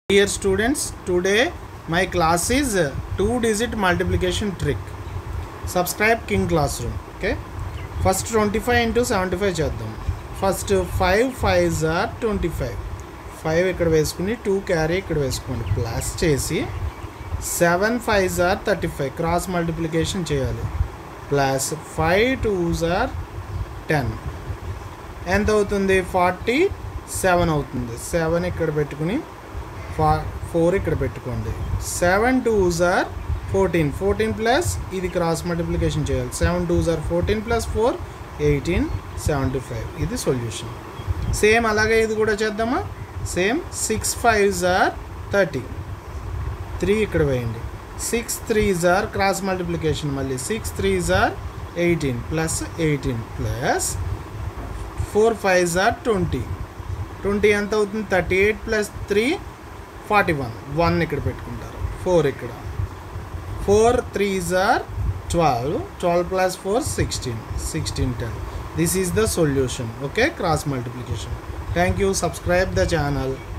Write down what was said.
Dear students, today my class is uh, two digit multiplication trick. Subscribe King Classroom. Okay. First 25 into 75 చేద్దాం first five five are twenty five five ఇక్కడ వేసుకుని two carry ఇక్కడ వేసుకోండి plus చేసి seven five are thirty five cross multiplication చేయాలి plus five twos are ten ఎంత అవుతుంది forty seven అవుతుంది సెవెన్ ఇక్కడ పెట్టుకుని ఫా ఫోర్ ఇక్కడ పెట్టుకోండి seven twos are fourteen fourteen plus ఇది క్రాస్ మల్టిప్లికేషన్ చేయాలి seven twos are fourteen plus four eighteen seventy five ఇది సొల్యూషన్ సేమ్ అలాగే ఇది కూడా చేద్దామా same six fives are thirty three ఇక్కడ వేయండి six threes are cross multiplication మళ్ళీ six threes are eighteen plus eighteen plus four fives are twenty twenty ఎంత అవుతుంది thirty eight plus three forty one one ఇక్కడ పెట్టుకుంటారు ఫోర్ ఇక్కడ four threes are twelve twelve plus four sixteen sixteen ten this is the solution okay cross multiplication thank you subscribe the channel